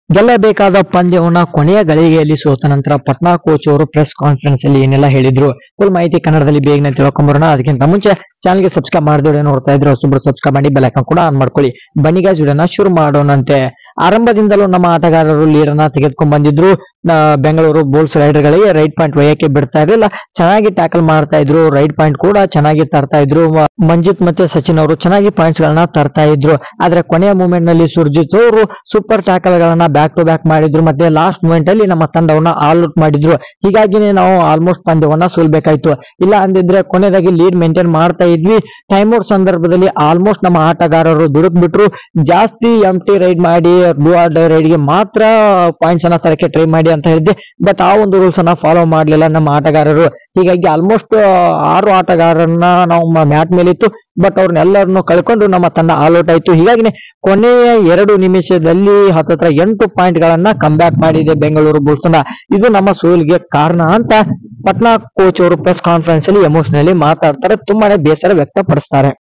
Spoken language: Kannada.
ಗೆಲ್ಲಬೇಕಾದ ಪಂದ್ಯವನ್ನ ಕೊನೆಯ ಗಳಿಗೆಯಲ್ಲಿ ಸೋತ ನಂತರ ಪಟ್ನಾ ಕೋಚ್ ಅವರು ಪ್ರೆಸ್ ಕಾನ್ಫರೆನ್ಸ್ ಅಲ್ಲಿ ಏನೆಲ್ಲ ಹೇಳಿದ್ರು ಫುಲ್ ಮಾಹಿತಿ ಕನ್ನಡದಲ್ಲಿ ಬೇಗನೆ ತಿಳ್ಕೊಂಬರೋಣ ಅದಕ್ಕಿಂತ ಮುಂಚೆ ಚಾನಲ್ಗೆ ಸಬ್ಸ್ಕ್ರೈಬ್ ಮಾಡಿದವರು ನೋಡ್ತಾ ಇದ್ರು ಹೊಸಬ್ರು ಸಬ್ಸ್ಕ್ರೈಬ್ ಮಾಡಿ ಬೆಲ್ ಐಕಾನ್ ಕೂಡ ಆನ್ ಮಾಡ್ಕೊಳ್ಳಿ ಬನ್ನಿ guys, ವಿಡಿಯೋನ ಶುರು ಮಾಡೋಣಂತೆ ಆರಂಭದಿಂದಲೂ ನಮ್ಮ ಆಟಗಾರರು ಲೀಡ್ ಅನ್ನ ತೆಗೆದುಕೊಂಡ್ ಬಂದಿದ್ರು ಆ, ಬೆಂಗಳೂರು ಬೋಲ್ಸ್ ರೈಡರ್ ಗಳಿಗೆ ರೈಟ್ ಪಾಯಿಂಟ್ ಒಯ್ಯಕ್ಕೆ ಬಿಡ್ತಾ ಇರಲಿಲ್ಲ ಚೆನ್ನಾಗಿ ಟ್ಯಾಕಲ್ ಮಾಡ್ತಾ ಇದ್ರು ರೈಟ್ ಪಾಯಿಂಟ್ ಕೂಡ ಚೆನ್ನಾಗಿ ತರ್ತಾ ಇದ್ರು ಮ- ಮಂಜಿತ್ ಮತ್ತೆ ಸಚಿನ್ ಅವರು ಚೆನ್ನಾಗಿ ಪಾಯಿಂಟ್ಸ್ ಗಳನ್ನ ತರ್ತಾ ಇದ್ರು ಆದ್ರೆ ಕೊನೆಯ ಮೂಮೆಂಟ್ ನಲ್ಲಿ ಸುರ್ಜಿತ್ ಅವರು ಸೂಪರ್ ಟ್ಯಾಕಲ್ ಗಳನ್ನ ಬ್ಯಾಕ್ ಟು ಬ್ಯಾಕ್ ಮಾಡಿದ್ರು ಮತ್ತೆ ಲಾಸ್ಟ್ ಮೂಮೆಂಟ್ ಅಲ್ಲಿ ನಮ್ಮ ತಂಡವನ್ನ ಆಲ್ ಔಟ್ ಮಾಡಿದ್ರು ಹೀಗಾಗಿನೇ ನಾವು ಆಲ್ಮೋಸ್ಟ್ ಪಂದ್ಯವನ್ನ ಸೋಲ್ಬೇಕಾಯ್ತು ಇಲ್ಲ ಅಂದಿದ್ರೆ ಕೊನೆಯದಾಗಿ ಲೀಡ್ ಮೇಂಟೈನ್ ಮಾಡ್ತಾ ಇದ್ವಿ ಟೈಮ್ ಔಟ್ ಸಂದರ್ಭದಲ್ಲಿ ಆಲ್ಮೋಸ್ಟ್ ನಮ್ಮ ಆಟಗಾರರು ದುಡುಕ್ ಬಿಟ್ರು ಜಾಸ್ತಿ ಎಂ ಟಿ ರೈಡ್ ಮಾಡಿ ಬ್ಲೂ ಆರ್ ರೈಡ್ ಗೆ ಮಾತ್ರ ಪಾಯಿಂಟ್ಸ್ ಅನ್ನ ತರಕ್ಕೆ ಟ್ರೈ ಮಾಡಿ ಅಂತ ಹೇಳಿದ್ದೆ ಬಟ್ ಆ ಒಂದು ರೂಲ್ಸ್ ಅನ್ನ ಫಾಲೋ ಮಾಡ್ಲಿಲ್ಲ ನಮ್ಮ ಆಟಗಾರರು ಹೀಗಾಗಿ ಆಲ್ಮೋಸ್ಟ್ ಆರು ಆಟಗಾರರನ್ನ ನಾವು ಮ್ಯಾಟ್ ಮೇಲೆ ಇತ್ತು ಬಟ್ ಅವ್ರನ್ನೆಲ್ಲರನ್ನು ಕಳ್ಕೊಂಡು ನಮ್ಮ ತಂಡ ಆಲ್ ಔಟ್ ಆಯ್ತು ಹೀಗಾಗಿ ಕೊನೆಯ ಎರಡು ನಿಮಿಷದಲ್ಲಿ ಹತ್ತತ್ರ ಎಂಟು ಪಾಯಿಂಟ್ ಗಳನ್ನ ಕಮ್ ಬ್ಯಾಕ್ ಮಾಡಿದೆ ಬೆಂಗಳೂರು ಬುಲ್ಸ್ ತಂಡ ಇದು ನಮ್ಮ ಸೋಲಿಗೆ ಕಾರಣ ಅಂತ ಪಟ್ನಾ ಕೋಚ್ ಅವರು ಪ್ರೆಸ್ ಕಾನ್ಫರೆನ್ಸ್ ಅಲ್ಲಿ ಎಮೋಷನಲಿ ಮಾತಾಡ್ತಾರೆ ತುಂಬಾನೇ ಬೇಸರ ವ್ಯಕ್ತಪಡಿಸ್ತಾರೆ